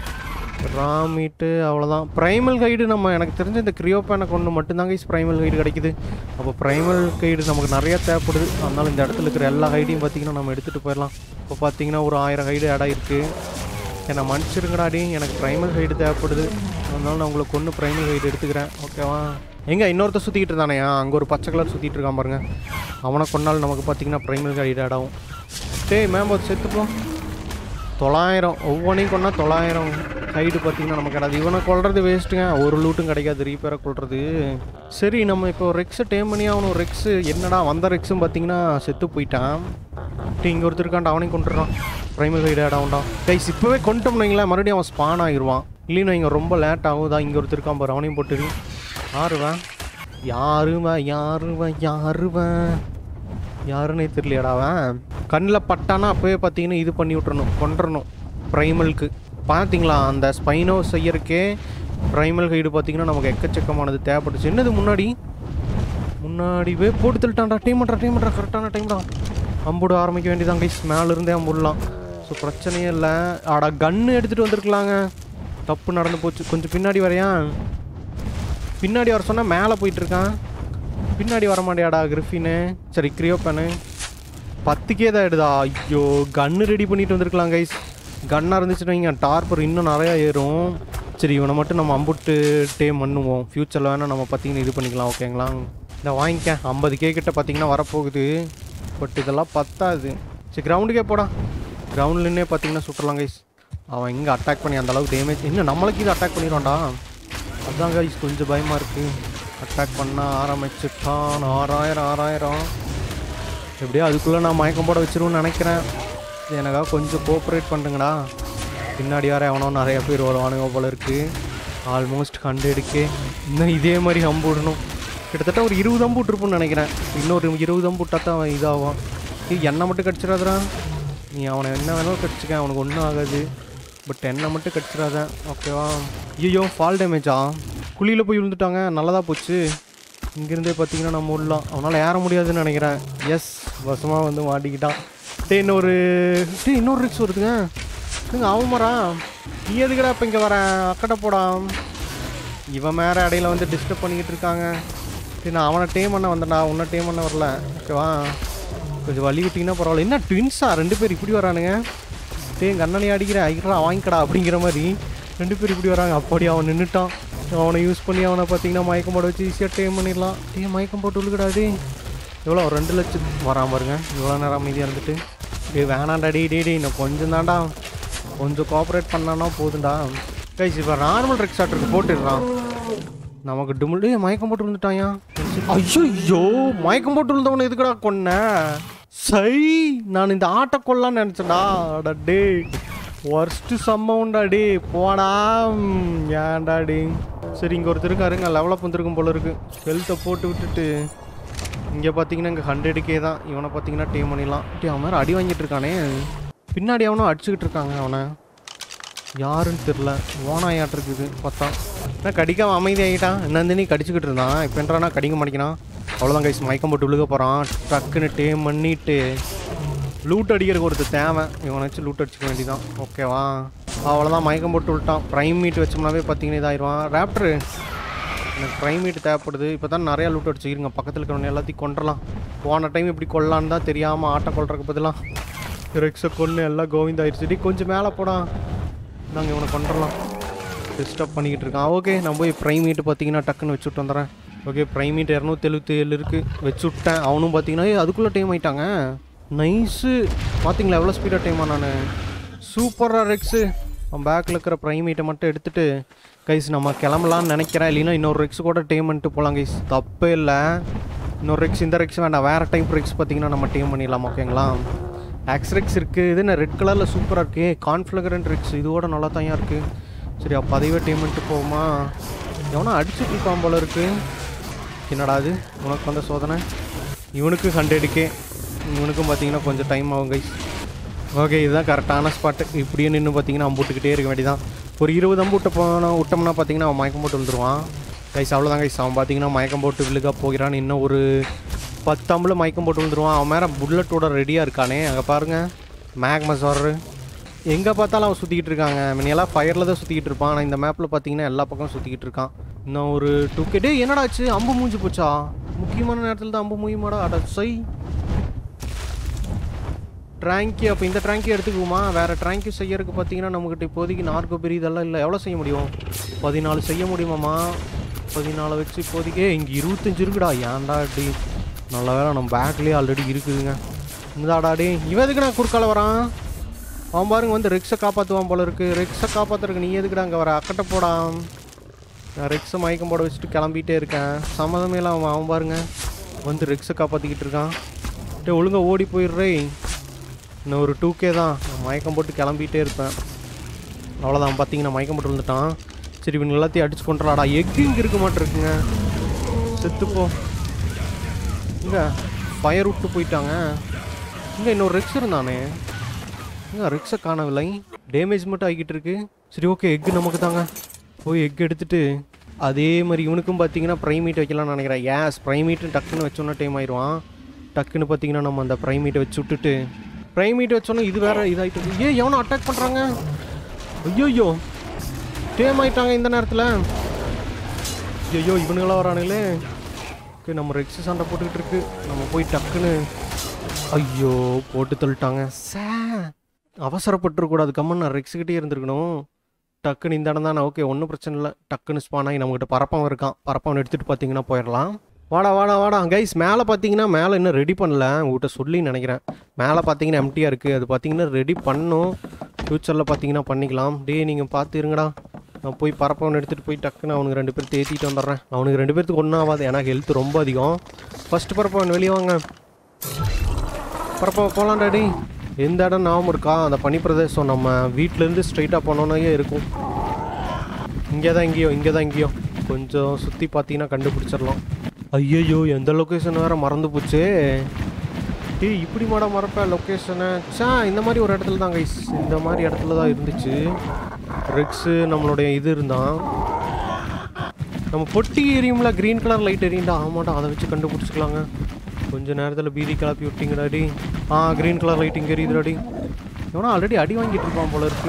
ராமிட்டு அவ்வளோதான் ப்ரைமல் கைடு நம்ம எனக்கு தெரிஞ்ச இந்த கிரியோபேனை கொண்டு மட்டும்தாங்க இஸ் ப்ரைமல் கைடு கிடைக்குது அப்போ ப்ரைமல் கைடு நமக்கு நிறைய தேவைப்படுது அதனால இந்த இடத்துல இருக்கிற எல்லா கைடையும் பார்த்தீங்கன்னா நம்ம எடுத்துகிட்டு போயிடலாம் இப்போ பார்த்தீங்கன்னா ஒரு ஆயிரம் கைடு இடம் இருக்குது என்னை மன்னிச்சிருங்கடாடி எனக்கு ப்ரைமல் கைடு தேவைப்படுது அதனால நான் உங்களை கொண்டு ப்ரைமல் கைடு எடுத்துக்கிறேன் ஓகேவா எங்கே இன்னொருத்த சுற்றிக்கிட்டு இருந்தானேயா அங்கே ஒரு பச்சை கலர் சுற்றிட்டு இருக்கான் பாருங்க அவனை கொண்டால் நமக்கு பார்த்தீங்கன்னா ப்ரைமல் கைடு இடம் டேய் மேம்போத் செத்துப்போ தொள்ளாயிரம் ஒவ்வொன்றையும் கொண்டா தொள்ளாயிரம் கைடு பார்த்தீங்கன்னா நமக்கு கிடையாது இவனை கொள்றது வேஸ்ட்டுங்க ஒரு லூட்டும் கிடைக்காது ரீப்பேரை கொள்றது சரி நம்ம இப்போ ரெக்ஸை டேம் பண்ணி அவனும் ரெக்ஸு என்னடா வந்த ரெக்ஸும் பார்த்தீங்கன்னா செத்து போயிட்டான் டேய் இங்கே ஒருத்தர் இருக்கான்டா அவனையும் கொண்டுறான் ப்ரைமல் கைடு ஆடாவுண்டா கைஸ் இப்போவே கொண்டுட்டோம் வைங்களேன் மறுபடியும் அவன் ஸ்பான் ஆகிடுவான் இல்லைன்னா இங்கே ரொம்ப லேட் ஆகுதா இங்கே ஒருத்தர் இருக்கான் பாரு அவனையும் போட்டுரு யாருவன் யாருவன் யாருவன் யாருவன் யாருன்னே தெரியலையாடா அவன் கண்ணில் பட்டானா அப்போவே பார்த்தீங்கன்னா இது பண்ணி விட்றணும் கொண்டுறணும் ப்ரைமலுக்கு பார்த்தீங்களா அந்த ஸ்பைனோ செய்யறக்கே ப்ரைமல் கைடு பார்த்தீங்கன்னா நமக்கு எக்கச்சக்கமானது தேவைப்பட்டுச்சு என்னது முன்னாடி முன்னாடிவே போட்டு தள்ளிட்டான்டா டீம் பண்ணுறா டீம் பண்ணுறா கரெக்டான டைம் தான் அம்புட ஆரம்பிக்க வேண்டியதான் கைஸ் மேலேருந்தே அம்புடலாம் ஸோ பிரச்சனையே இல்லை ஆடா கன்று எடுத்துகிட்டு வந்திருக்கலாங்க தப்பு நடந்து போச்சு கொஞ்சம் பின்னாடி வரையா பின்னாடி வர சொன்னால் மேலே போயிட்டுருக்கான் பின்னாடி வர மாட்டியாடா கிரிஃபின்னு சரி கிரியோப்பனு பத்துக்கே தான் எடுதா ஐயோ கன்று ரெடி பண்ணிட்டு வந்திருக்கலாம் கைஸ் கன்னாக இருந்துச்சுன்னு வைங்க டார்பர் இன்னும் நிறையா ஏறும் சரி இவனை மட்டும் நம்ம அம்புட்டு டேம் பண்ணுவோம் ஃப்யூச்சரில் வேணால் நம்ம பார்த்தீங்கன்னா இது பண்ணிக்கலாம் ஓகேங்களா இந்த வாங்கிக்க ஐம்பது கே கிட்ட பார்த்தீங்கன்னா வரப்போகுது பட் இதெல்லாம் பத்தாது சரி கிரவுண்டுக்கே போடா கிரவுண்ட்லன்னே பார்த்தீங்கன்னா சுட்டலாம் கைஸ் அவன் இங்கே அட்டாக் பண்ணி அந்த அளவுக்கு டேமேஜ் இன்னும் நம்மளுக்கு இது அட்டாக் பண்ணிடுவான்டா அதான் கைஸ் கொஞ்சம் பயமாக இருக்குது அட்டாக் பண்ண ஆரம்பிச்சுட்டான் ஆறாயிரம் ஆறாயிரம் எப்படியோ அதுக்குள்ளே நான் மயக்கம் போட வச்சிருவேன்னு நினைக்கிறேன் எனக்காக கொஞ்சம் கோஆப்ரேட் பண்ணுங்கடா பின்னாடி வர எவனோ நிறைய பேர் வருவானுங்க போல இருக்குது ஆல்மோஸ்ட் ஹண்ட்ரடுக்கு இன்னும் இதே மாதிரி அம்பு விடணும் கிட்டத்தட்ட ஒரு இருபது அம்பு விட்டுருப்போம்னு நினைக்கிறேன் இன்னொரு இருபது அம்பு விட்டா தான் அவன் இதாகும் ஏய் எண்ணெய் மட்டும் கடிச்சிடாதடா நீ அவனை என்ன வேணாலும் கடிச்சிக்க அவனுக்கு ஒன்றும் ஆகாது பட் எண்ணெய் மட்டும் கடிச்சிடாத ஓகேவா ஐயோ ஃபால் டேமேஜா குழியில் போய் விழுந்துட்டாங்க நல்லதா போச்சு இங்கேருந்தே பார்த்தீங்கன்னா நம்ம உள்ளலாம் அவனால் ஏற முடியாதுன்னு நினைக்கிறேன் எஸ் வசமாக வந்து மாட்டிக்கிட்டான் டே இன்னொரு டே இன்னொரு ரிக்ஸ் வருதுங்க இதுங்க அவன் மரா நீ எதுக்குடா இப்போ இங்கே வரேன் அக்கடை போடா இவன் மேலே இடையில வந்து டிஸ்டர்ப் பண்ணிக்கிட்டு இருக்காங்க சரி நான் அவனை டேம் பண்ண வந்தேன்டா உன்னை டேம் பண்ண வரல ஓகேவா கொஞ்சம் வழி விட்டிங்கன்னா பரவாயில்ல என்ன ட்வின்ஸா ரெண்டு பேர் இப்படி வரானுங்க டே எங்கள் அண்ணனை அடிக்கிற ஐக்கிறா வாங்கிக்கடா அப்படிங்கிற மாதிரி ரெண்டு பேர் இப்படி வராங்க அப்படி அவன் நின்றுட்டான் அவனை யூஸ் பண்ணி அவனை பார்த்தீங்கன்னா மயக்கம் போட வச்சு ஈஸியாக டேம் பண்ணிடலாம் டே மயக்கம் போட்டு விழுக்கடா டே எவ்வளோ ஒரு ரெண்டு லட்சம் வரான் பாருங்க இவ்வளோ நேரம் அமைதியாக இருந்துட்டு டே வேணாண்டா டே டே டே இன்னும் கொஞ்சம் தான்டா கொஞ்சம் கோஆப்ரேட் பண்ணானா போதும்டா கைஸ் இப்போ நார்மல் ரெக் ஷாட்டுக்கு போட்டுடுறான் நமக்கு டுமுல் மயக்கம் போட்டு விழுந்துட்டாயா ஐயோ மயக்கம் போட்டு விழுந்தவனை எதுக்குடா கொன்ன சை நான் இந்த ஆட்டை கொல்லான்னு நினச்சேன்டா அட டே ஒர்ஸ்ட்டு சம்பவம்டா டே போடா ம், ஏன்டா டே சரி இங்கே ஒருத்தர் இருக்காருங்க லெவலப் வந்திருக்கும் போல இருக்கு ஹெல்த்தை போட்டு விட்டுட்டு இங்கே பார்த்தீங்கன்னா இங்கே ஹண்ட்ரடுக்கே தான் இவனை பார்த்தீங்கன்னா டீம் பண்ணிடலாம் டே அவன் வேறு அடி வாங்கிட்டு இருக்கானே பின்னாடி அவனும் அடிச்சுக்கிட்டு இருக்காங்க அவனை யாருன்னு தெரில ஓனாயாட்டு இருக்குது பார்த்தா என்ன கடிக்காம அமைதி ஆகிட்டான் என்னந்து நீ கடிச்சுக்கிட்டு இருந்தான் இப்போ என்றானா கடிக்க மாட்டேங்கிறான் அவ்வளோதான் கைஸ் மயக்கம் போட்டு விழுக போகிறான் டக்குன்னு டேம் பண்ணிட்டு லூட் அடிக்கிறதுக்கு ஒருத்தர் தேவை இவனை வச்சு லூட் அடிச்சுக்க வேண்டியதான் ஓகேவா அவ்வளோதான் மயக்கம் போட்டு விட்டான் ப்ரைம் மீட் வச்சோம்னாவே பார்த்தீங்கன்னா இதாயிடுவான் ரேப்டரு எனக்கு ப்ரைம் மீட் தேவைப்படுது இப்போ தான் நிறையா லூட் அடிச்சுக்கிறீங்க பக்கத்தில் இருக்கிறவங்க எல்லாத்தையும் கொண்டுறலாம் போன டைம் இப்படி கொல்லான்னு தான் தெரியாமல் ஆட்டை கொள்றதுக்கு பதிலாக ரெக்ஸை கொன்று எல்லாம் கோவிந்த் ஆயிடுச்சு டேய், கொஞ்சம் மேலே போடா நாங்கள் இவனை கொண்டுறலாம் டிஸ்டர்ப் பண்ணிக்கிட்டு இருக்கான் ஓகே நான் போய் ப்ரைம் மீட் பார்த்தீங்கன்னா டக்குன்னு வச்சு விட்டு வந்துடுறேன் ஓகே ப்ரைம் மீட் இரநூத்தி எழுபத்தி ஏழு இருக்குது வச்சு விட்டேன் அவனும் பார்த்தீங்கன்னா ஏய், அதுக்குள்ளே டைம் ஆயிட்டாங்க நைஸு பார்த்தீங்களா எவ்வளோ ஸ்பீடாக டைமா நான் சூப்பராக ரெக்ஸு அவன் பேக்கில் இருக்கிற ப்ரைமேட்டை மட்டும் எடுத்துட்டு கைஸ் நம்ம கிளம்பலாம்னு நினைக்கிறேன் இல்லைன்னா இன்னொரு ரெக்ஸ் கூட டைம் பண்ணிட்டு போகலாம் கைஸ் தப்பே இல்லை இன்னொரு ரெக்ஸ் இந்த ரெக்ஸ் வேண்டாம் வேறு டைப் ரெக்ஸ் பார்த்தீங்கன்னா நம்ம டீம் பண்ணிடலாம் ஓகேங்களா ஆக்ஸ் ரெக்ஸ் இருக்குது இது என்ன ரெட் கலரில் சூப்பராக இருக்குது கான்ஃப்ளகரண்ட் ரெக்ஸ் இதோட நல்லா தான் இருக்குது சரி அப்போ அதைவே டீம் பண்ணிட்டு போவோமா எவனா அடிச்சுட்டு இருப்பான் போல இருக்குது என்னடா அது உனக்கு வந்த சோதனை இவனுக்கு ஹண்ட்ரடுக்கே இவனுக்கும் பார்த்தீங்கன்னா கொஞ்சம் டைம் ஆகும் கைஸ் ஓகே இதுதான் கரெக்டான ஸ்பாட்டு இப்படியே நின்று பார்த்தீங்கன்னா அம்புட்டுக்கிட்டே இருக்க வேண்டியதான் ஒரு இருபது அம்பு விட்ட போனோம் விட்டோம்னா பார்த்தீங்கன்னா அவன் மயக்கம் போட்டு விழுந்துருவான் கைஸ் அவ்வளோதான் கைஸ் அவன் பார்த்தீங்கன்னா மயக்கம் போட்டு விழுக போகிறான் இன்னும் ஒரு பத்து அம்புல மயக்கம் போட்டு விழுந்துருவான் அவன் மேலே புல்லட்டோட ரெடியாக இருக்கானே அங்கே பாருங்க மேக்மஸ் வர்ற எங்கே பார்த்தாலும் அவன் சுற்றிக்கிட்டு இருக்காங்க முன்னையெல்லாம் ஃபயரில் தான் சுற்றிக்கிட்டு இருப்பான் ஆனால் இந்த மேப்பில் பார்த்தீங்கன்னா எல்லா பக்கமும் சுற்றிக்கிட்டு இருக்கான் இன்னும் ஒரு டூ கே டே என்னடாச்சு அம்பு மூஞ்சி போச்சா முக்கியமான நேரத்தில் தான் அம்பு மூயுமாடா அட சை ட்ராங்கி அப்போ இந்த ட்ராங்கி எடுத்துக்குவோமா வேறு ட்ராங்கி செய்யறதுக்கு பார்த்தீங்கன்னா நம்மக்கிட்ட இப்போதைக்கு நார்கோ பெரிய இதெல்லாம் இல்லை எவ்வளோ செய்ய முடியும் பதினாலு செய்ய முடியுமாம்மா பதினாலு வச்சு இப்போதைக்கே இங்கே இருபத்தஞ்சு இருக்குடா ஏன்டா அப்படி நல்ல வேலை நம்ம பேக்லேயே ஆல்ரெடி இருக்குதுங்க இந்தாடா டே இவன் எதுக்கு நான் குறுக்கால வரான் அவன் பாருங்க வந்து ரெக்ஸை காப்பாற்றுவான் போல இருக்கு ரெக்ஸை காப்பாற்றுறதுக்கு நீ எதுக்குடா அங்கே வர அக்கட்டை போடா நான் ரெக்ஸை மயக்கம் போட வச்சுட்டு கிளம்பிட்டே இருக்கேன் சம்மதமே இல்லை அவன் அவன் பாருங்க வந்து ரெக்ஸை காப்பாற்றிக்கிட்டு இருக்கான் டே ஒழுங்கா ஓடி போயிடுறே இன்னும் ஒரு டூ கே தான் நான் மயக்கம் போட்டு கிளம்பிட்டே இருப்பேன் அவ்வளோதான் பார்த்தீங்கன்னா மயக்கம் போட்டு வந்துட்டான் சரி இவங்க எல்லாத்தையும் அடிச்சு கொண்டுறாடா எக்கு இங்கே இருக்க மாட்டிருக்குங்க செத்துப்போ இங்கே ஃபயர் விட்டு போயிட்டாங்க இங்கே இன்னொரு ரெக்ஸ் இருந்தானே இங்கே ரெக்ஸை காணவில்லை டேமேஜ் மட்டும் ஆகிக்கிட்டு இருக்கு சரி ஓகே எக்கு நமக்கு தாங்க போய் எக் எடுத்துட்டு அதே மாதிரி இவனுக்கும் பார்த்தீங்கன்னா ப்ரைமீட் வைக்கலாம்னு நினைக்கிறேன் ஏஸ் ப்ரைமீட்டு டக்குன்னு வச்சோன்னா டைம் ஆயிடுவான் டக்குன்னு பார்த்தீங்கன்னா நம்ம அந்த ப்ரைமீட்டை வச்சு விட்டுட்டு ப்ரைமீட் வச்சோன்னா இது வேற இதாகிட்டு ஏன் எவனோ அட்டாக் பண்ணுறாங்க ஐயோயோ டேம் ஆயிட்டாங்க இந்த நேரத்தில் ஐயோ இவனுங்களாம் வரானுங்களே ஓகே நம்ம ரெக்ஸ் சண்டை போட்டுக்கிட்டு இருக்கு நம்ம போய் டக்குன்னு ஐயோ போட்டு தள்ளிட்டாங்க சே அவசரப்பட்டுருக்கூடாது கம்மன் நான் ரெக்ஸுக்கிட்டே இருந்திருக்கணும் டக்குன்னு இந்த இடம் தானே ஓகே ஒன்றும் பிரச்சனை இல்லை டக்குன்னு ஸ்பான் ஆகி நம்மகிட்ட பரப்பவன் இருக்கான் பரப்பவன் எடுத்துகிட்டு பார்த்தீங்கன்னா போயிடலாம் வாடா வாடா வாடா கைஸ் மேலே பார்த்தீங்கன்னா மேலே இன்னும் ரெடி பண்ணல உங்கள்கிட்ட சொல்லி நினைக்கிறேன் மேலே பார்த்தீங்கன்னா எம்டியாக இருக்குது அது பார்த்தீங்கன்னா ரெடி பண்ணும் ஃப்யூச்சரில் பார்த்தீங்கன்னா பண்ணிக்கலாம் டே நீங்கள் பார்த்து இருங்கடா நான் போய் பரப்பவன் எடுத்துகிட்டு போய் டக்குன்னு அவனுக்கு ரெண்டு பேர் தேத்திட்டு வந்துடுறேன் அவனுக்கு ரெண்டு பேர்த்துக்கு ஒன்றும் ஆகாது ஏன்னா ஹெல்த் ரொம்ப அதிகம் ஃபஸ்ட்டு பரப்பவன் வெளியே வாங்க பரப்ப போகலாம் டாடி எந்த இடம் ஞாபகம் இருக்கா அந்த பனி பிரதேசம் நம்ம வீட்டிலேருந்து ஸ்ட்ரைட்டாக போனோன்னே இருக்கும் இங்கே தான் இங்கேயோ இங்கே தான் இங்கேயோ கொஞ்சம் சுற்றி பார்த்தீங்கன்னா கண்டுபிடிச்சிடலாம் ஐயையோ எந்த லொக்கேஷன் வேறு மறந்து போச்சு ஏய் இப்படி மாட மறப்பேன் லொக்கேஷனை சா இந்த மாதிரி ஒரு இடத்துல தான் கைஸ் இந்த மாதிரி இடத்துல தான் இருந்துச்சு ரெக்ஸு நம்மளுடைய இது இருந்தான் நம்ம பொட்டி எரியும்ல க்ரீன் கலர் லைட் எரியும்டா ஆமாடா அதை வச்சு கண்டுபிடிச்சிக்கலாங்க கொஞ்ச நேரத்தில் பீதி கிளப்பி விட்டீங்கடாடி ஆ க்ரீன் கலர் லைட் இங்கே எரியுதுடாடி எவனா ஆல்ரெடி அடி வாங்கிட்டு இருப்பான் போல இருக்கு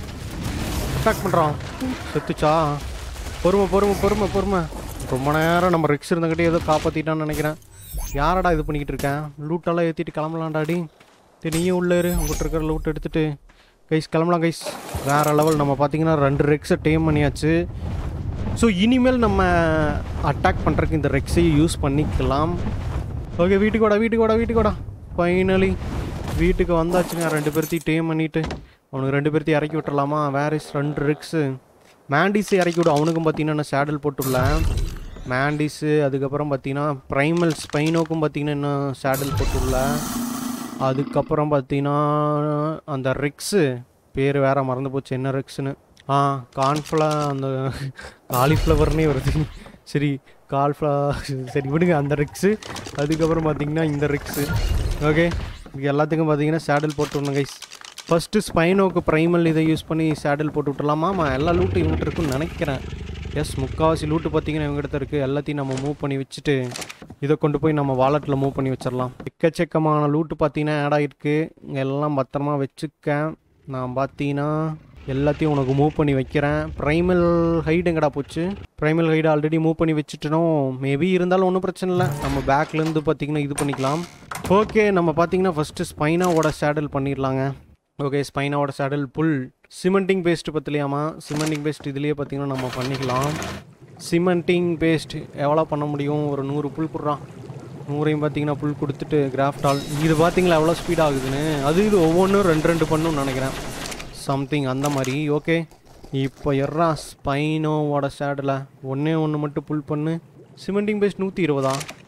அட்டாக் பண்ணுறான் செத்துச்சா பொறுமை பொறுமை பொறுமை பொறுமை ரொம்ப நேரம் நம்ம ரெக்ஸ் இருந்தங்கிட்டே ஏதோ காப்பாற்றிட்டான்னு நினைக்கிறேன் யாரடா இது பண்ணிக்கிட்டு இருக்கேன் லூட்டெல்லாம் ஏற்றிட்டு கிளம்பலாம்டாடி சரி நீயும் உள்ளே இரு உங்கள்கிட்ட இருக்கிற லூட் எடுத்துட்டு கைஸ் கிளம்பலாம் கைஸ் வேறு லெவல் நம்ம பார்த்தீங்கன்னா ரெண்டு ரெக்ஸை டேம் பண்ணியாச்சு ஸோ இனிமேல் நம்ம அட்டாக் பண்ணுறதுக்கு இந்த ரெக்ஸையை யூஸ் பண்ணிக்கலாம் ஓகே வீட்டுக்கு வாடா வீட்டுக்கு வாடா வீட்டுக்கு வாடா ஃபைனலி வீட்டுக்கு வந்தாச்சுங்க ரெண்டு பேர்த்தையும் டேம் பண்ணிவிட்டு அவனுக்கு ரெண்டு பேர்த்தையும் இறக்கி விட்டுறலாமா வேர் இஸ் ரெண்டு ரிக்ஸு மேண்டிஸை இறக்கி விடு அவனுக்கும் பார்த்தீங்கன்னா நான் சேடல் போட்டுள்ளேன் மேண்டிஸு அதுக்கப்புறம் பார்த்தீங்கன்னா ப்ரைமல் ஸ்பைனோக்கும் பார்த்தீங்கன்னா இன்னும் சேடல் போட்டுள்ளேன் அதுக்கப்புறம் பார்த்தீங்கன்னா அந்த ரிக்ஸு பேர் வேற மறந்து போச்சு என்ன ரிக்ஸுன்னு ஆ கான்ஃப்ளா அந்த காலிஃப்ளவர்னே வருது சரி கால்ஃப்ளா சரி விடுங்க அந்த ரிக்ஸு அதுக்கப்புறம் பார்த்தீங்கன்னா இந்த ரிக்ஸு ஓகே இது எல்லாத்துக்கும் பார்த்தீங்கன்னா சேடல் போட்டு விடணும் கைஸ் ஃபஸ்ட்டு ஸ்பைனோக்கு ப்ரைமல் இதை யூஸ் பண்ணி சேடல் போட்டு விட்டுலாமா ஆமாம் எல்லா லூட்டும் இவங்ககிட்ட இருக்குன்னு நினைக்கிறேன் எஸ் முக்கால்வாசி லூட்டு பார்த்தீங்கன்னா இவங்ககிட்ட இருக்குது எல்லாத்தையும் நம்ம மூவ் பண்ணி வச்சுட்டு இதை கொண்டு போய் நம்ம வாலெட்டில் மூவ் பண்ணி வச்சிடலாம் எக்கச்சக்கமான லூட்டு பார்த்தீங்கன்னா ஆட் ஆகிருக்கு இங்கே எல்லாம் பத்திரமா வச்சுக்க நான் பார்த்தீங்கன்னா எல்லாத்தையும் உனக்கு மூவ் பண்ணி வைக்கிறேன் ப்ரைமல் ஹைட் எங்கடா போச்சு ப்ரைமல் ஹைடு ஆல்ரெடி மூவ் பண்ணி வச்சுட்டோம் மேபி இருந்தாலும் ஒன்றும் பிரச்சனை இல்லை நம்ம பேக்லேருந்து பார்த்தீங்கன்னா இது பண்ணிக்கலாம் ஓகே நம்ம பார்த்தீங்கன்னா ஃபஸ்ட்டு ஸ்பைனாவோட சேடல் பண்ணிடலாங்க ஓகே ஸ்பைனாவோட சேடல் புல் சிமெண்டிங் பேஸ்ட் பற்றிலையாமா சிமெண்டிங் பேஸ்ட் இதுலேயே பார்த்தீங்கன்னா நம்ம பண்ணிக்கலாம் சிமெண்டிங் பேஸ்ட் எவ்வளோ பண்ண முடியும் ஒரு நூறு புல் போடுறான் நூறையும் பார்த்தீங்கன்னா புல் கொடுத்துட்டு கிராஃப்ட் ஆல் இது பார்த்தீங்களா எவ்வளோ ஸ்பீட் ஆகுதுன்னு அது இது ஒவ்வொன்றும் ரெண்டு ரெண்டு பண்ணுன்னு நினைக்கிறேன் சம்திங் அந்த மாதிரி ஓகே இப்போ எர்ரா ஸ்பைனோவோட சேடில் ஒன்றே ஒன்று மட்டும் புல் பண்ணு சிமெண்டிங் பேஸ்ட் நூற்றி இருபதா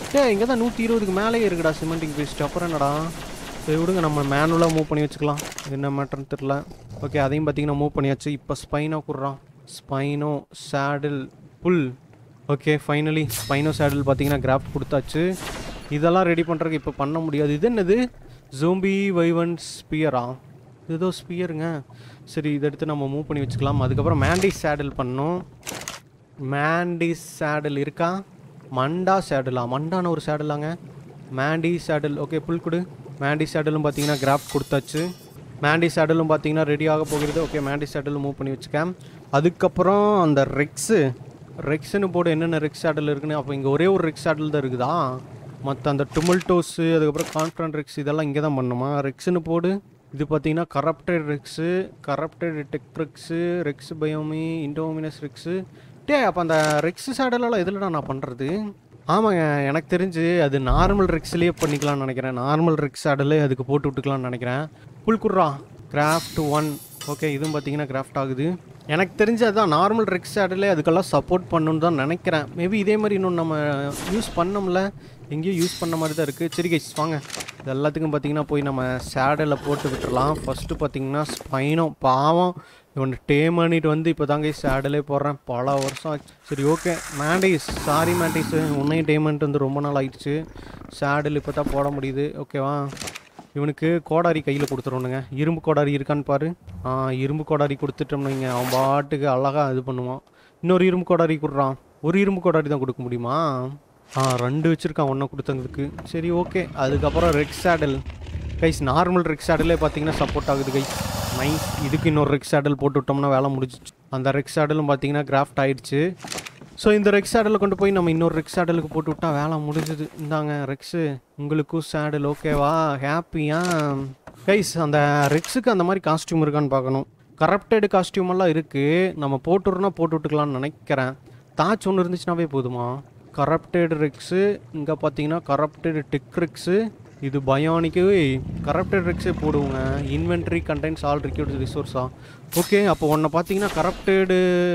டே இங்கே தான் நூற்றி இருபதுக்கு மேலே இருக்குடா சிமெண்டிங் பேஸ்ட் அப்புறம் என்னடா சரி விடுங்க நம்ம மேனுவலாக மூவ் பண்ணி வச்சுக்கலாம் என்ன மேட்டர்னு தெரில ஓகே அதையும் பார்த்தீங்கன்னா மூவ் பண்ணியாச்சு இப்போ ஸ்பைனோ குடுறான் spino saddle pull okay finally spino saddle பார்த்தீங்கன்னா கிராஃப்ட் கொடுத்தாச்சு இதெல்லாம் ரெடி பண்ணுறதுக்கு இப்போ பண்ண முடியாது இது என்னது ஜோம்பி வைவன் ஸ்பியரா ஏதோ ஸ்பியருங்க சரி இதை எடுத்து நம்ம மூவ் பண்ணி வச்சுக்கலாம் அதுக்கப்புறம் மேண்டி சேடில் பண்ணணும் மேண்டி சேடில் இருக்கா மண்டா சேடிலா மண்டான ஒரு சேடிலாங்க மேண்டி சேடில் ஓகே புல் கொடு மேண்டி சேடலும் பார்த்தீங்கன்னா கிராஃப்ட் கொடுத்தாச்சு மேண்டி சேடலும் பார்த்தீங்கன்னா ரெடி ஆக போகிறது ஓகே மேண்டி சேடலும் மூவ் பண்ணி வச்சுக்கேன் அதுக்கப்புறம் அந்த ரெக்ஸு ரெக்ஸுன்னு போடு என்னென்ன ரெக்ஸ் சேடல் இருக்குன்னு அப்போ இங்கே ஒரே ஒரு ரெக்ஸ் சேடல் தான் இருக்குதா மற்ற அந்த டுமல்டோஸு அதுக்கப்புறம் கான்ஃபிடன்ட் ரெக்ஸ் இதெல்லாம் இங்கே தான் பண்ணுமா ரெக்ஸுன்னு போடு இது பார்த்தீங்கன்னா corrupted rex corrupted tek rex rex biome indominus rex டே அப்போ அந்த ரெக்ஸ் சேடலெல்லாம் எதுலடா நான் பண்ணுறது ஆமாங்க எனக்கு தெரிஞ்சு அது நார்மல் ரெக்ஸ்லேயே பண்ணிக்கலாம்னு நினைக்கிறேன் நார்மல் ரெக்ஸ் ஆடலே அதுக்கு போட்டு விட்டுக்கலாம்னு நினைக்கிறேன் புல் குர்ரா கிராஃப்ட் ஒன் ஓகே இதுவும் பார்த்தீங்கன்னா கிராஃப்ட் ஆகுது எனக்கு தெரிஞ்சு அதான் நார்மல் ரெக்ஸ் ஆடலே அதுக்கெல்லாம் சப்போர்ட் பண்ணணும்னு தான் நினைக்கிறேன் மேபி இதே மாதிரி இன்னும் நம்ம யூஸ் பண்ணோம்ல எங்கேயும் யூஸ் பண்ண மாதிரி தான் இருக்குது சரி கைஸ் வாங்க இது எல்லாத்துக்கும் பார்த்தீங்கன்னா போய் நம்ம சேடலில் போட்டு விட்டுறலாம் ஃபஸ்ட்டு பார்த்தீங்கன்னா ஸ்பைனோ பாவம் இவன் டேம் பண்ணிட்டு வந்து இப்போ தாங்க சேடலே போடுறேன் பல வருஷம் ஆச்சு சரி ஓகே மேண்டிஸ் சாரி மேண்டிஸ் உன்னையும் டேமெண்ட் வந்து ரொம்ப நாள் ஆயிடுச்சு சேடல் இப்போ தான் போட முடியுது ஓகேவா இவனுக்கு கோடாரி கையில் கொடுத்துருவணுங்க இரும்பு கோடாரி இருக்கான்னு பாரு ஆ இரும்பு கோடாரி கொடுத்துட்டோம்னு வைங்க அவன் பாட்டுக்கு அழகாக இது பண்ணுவான் இன்னொரு இரும்பு கோடாரி கொடுறான் ஒரு இரும்பு கோடாரி தான் கொடுக்க முடியுமா ஆ ரெண்டு வச்சுருக்கான் ஒன்றை கொடுத்ததுக்கு சரி ஓகே அதுக்கப்புறம் rex saddle guys normal rex சேடலே பார்த்தீங்கன்னா சப்போர்ட் ஆகுது கைஸ் நைஸ் இதுக்கு இன்னொரு ரெக் சேடல் போட்டு விட்டோம்னா வேலை முடிஞ்சிச்சு அந்த ரெக் சேடலும் பார்த்தீங்கன்னா கிராஃப்ட் ஆயிடுச்சு ஸோ இந்த ரெக் சேடலில் கொண்டு போய் நம்ம இன்னொரு ரெக் சேடலுக்கு போட்டு விட்டா வேலை முடிஞ்சுது இந்தாங்க ரெக்ஸு உங்களுக்கும் சேடல் ஓகேவா ஹாப்பியா கைஸ் அந்த ரெக்ஸுக்கு அந்த மாதிரி காஸ்டியூம் இருக்கான்னு பார்க்கணும் கரப்டட் காஸ்டியூம் எல்லாம் இருக்குது நம்ம போட்டுருனா போட்டு விட்டுக்கலாம்னு நினைக்கிறேன் தாச் ஒன்று இருந்துச்சுனாவே போதுமா கரப்டட் ரெக்ஸு இங்கே பார்த்தீங்கன்னா கரப்டட் டிக் ரெக்ஸு இது பயானிக்கு கரப்டட் ரெக்ஸே போடுவோங்க இன்வென்ட்ரி கண்டென்ட்ஸ் ஆல் ரிக்யூட் ரிசோர்ஸா ஓகே அப்போ உன்னை பார்த்தீங்கன்னா கரப்டடு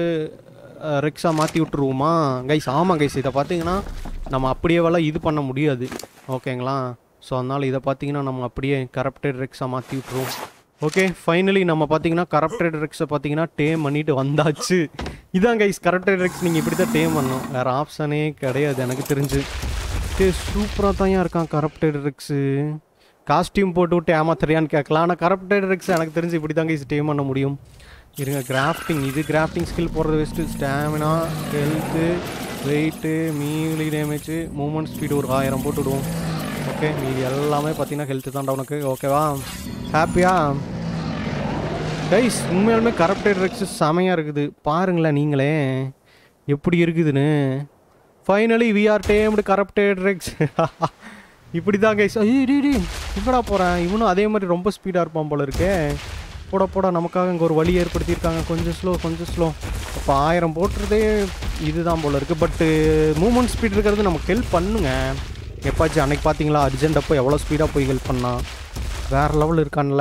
ரெக்ஸாக மாற்றி விட்ருவோமா கைஸ் ஆமாம் கைஸ் இதை பார்த்தீங்கன்னா நம்ம அப்படியே வேலை இது பண்ண முடியாது ஓகேங்களா ஸோ அதனால் இதை பார்த்தீங்கன்னா நம்ம அப்படியே கரப்டட் ரெக்ஸாக மாற்றி விட்ருவோம் ஓகே ஃபைனலி நம்ம பார்த்தீங்கன்னா கரப்டட் ரெக்ஸை பார்த்தீங்கன்னா டேம் பண்ணிட்டு வந்தாச்சு இதான் கைஸ் கரப்டட் ரெக்ஸ் நீங்கள் இப்படி தான் டேம் பண்ணணும் வேறு ஆப்ஷனே கிடையாது எனக்கு தெரிஞ்சு டே சூப்பராக தான் இருக்கான் கரப்டட் ரெக்ஸு காஸ்டியூம் போட்டு விட்டு ஏமாத்துறியான்னு கேட்கலாம் ஆனால் கரப்டட் ரெக்ஸ் எனக்கு தெரிஞ்சு இப்படி தான் கைஸ் டேம் பண்ண முடியும் இருங்க கிராஃப்டிங் இது கிராஃப்டிங் ஸ்கில் போடுறது best stamina health weight melee damage movement speed ஒரு ஆயிரம் போட்டு விடுவோம் ஓகே மீதி எல்லாமே பார்த்தீங்கன்னா ஹெல்த்து தான்டா உனக்கு ஓகேவா ஹாப்பியா கைஸ் உண்மையாலுமே கரப்டட் ரெக்ஸ் செமையாக இருக்குது பாருங்களேன் நீங்களே எப்படி இருக்குதுன்னு finally we are tamed corrupted rex இப்படி தான் கைஸ் ஐடி இப்படா போகிறேன் இவனும் அதே மாதிரி ரொம்ப ஸ்பீடாக இருப்பான் போல இருக்கே போட போட நமக்காக இங்கே ஒரு வழி ஏற்படுத்தியிருக்காங்க கொஞ்சம் ஸ்லோ கொஞ்சம் ஸ்லோ அப்போ ஆயிரம் போட்டுறதே இதுதான் போல இருக்குது பட்டு மூமெண்ட் ஸ்பீட் இருக்கிறது நமக்கு ஹெல்ப் பண்ணுங்க எப்பாச்சும் அன்னைக்கு பார்த்தீங்களா அர்ஜென்ட் அப்போ எவ்வளோ ஸ்பீடாக போய் ஹெல்ப் பண்ணான் வேறு லெவல் இருக்கான்ல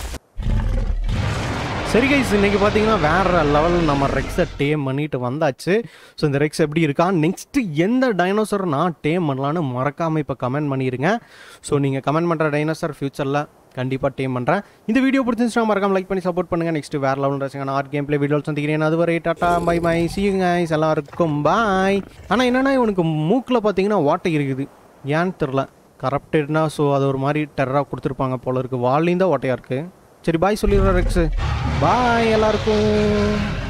சரி கைஸ் இன்னைக்கு பார்த்தீங்கன்னா வேற லெவல் நம்ம ரெக்ஸை டேம் பண்ணிட்டு வந்தாச்சு ஸோ இந்த ரெக்ஸ் எப்படி இருக்கா நெக்ஸ்ட் எந்த டைனோசர் நான் டேம் பண்ணலான்னு மறக்காமல் இப்போ கமெண்ட் பண்ணிடுங்க ஸோ நீங்கள் கமெண்ட் பண்ணுற டைனோசர் ஃபியூச்சரில் கண்டிப்பாக டேம் பண்ணுறேன் இந்த வீடியோ பிடிச்சிருந்துச்சுன்னா மறக்காம லைக் பண்ணி சப்போர்ட் பண்ணுங்கள் நெக்ஸ்ட் வேற லெவல் ரசிங்க ஆர்ட் கேம் பிளே வீடியோஸ் சந்திக்கிறேன் அதுவரை டாட்டா பை பை சீயுங்க எல்லாருக்கும் பாய் ஆனால் என்னென்னா இவனுக்கு மூக்கில் பார்த்தீங்கன்னா ஓட்டை இருக்குது ஏன்னு தெரில கரப்டட்னா ஸோ அது ஒரு மாதிரி டெரராக கொடுத்துருப்பாங்க போல இருக்குது வால்லையும் தான் ஓட்டையாக இருக்குது சரி பாய் சொல்லிடுறேன் ரெக்ஸு பாய் எல்லாருக்கும்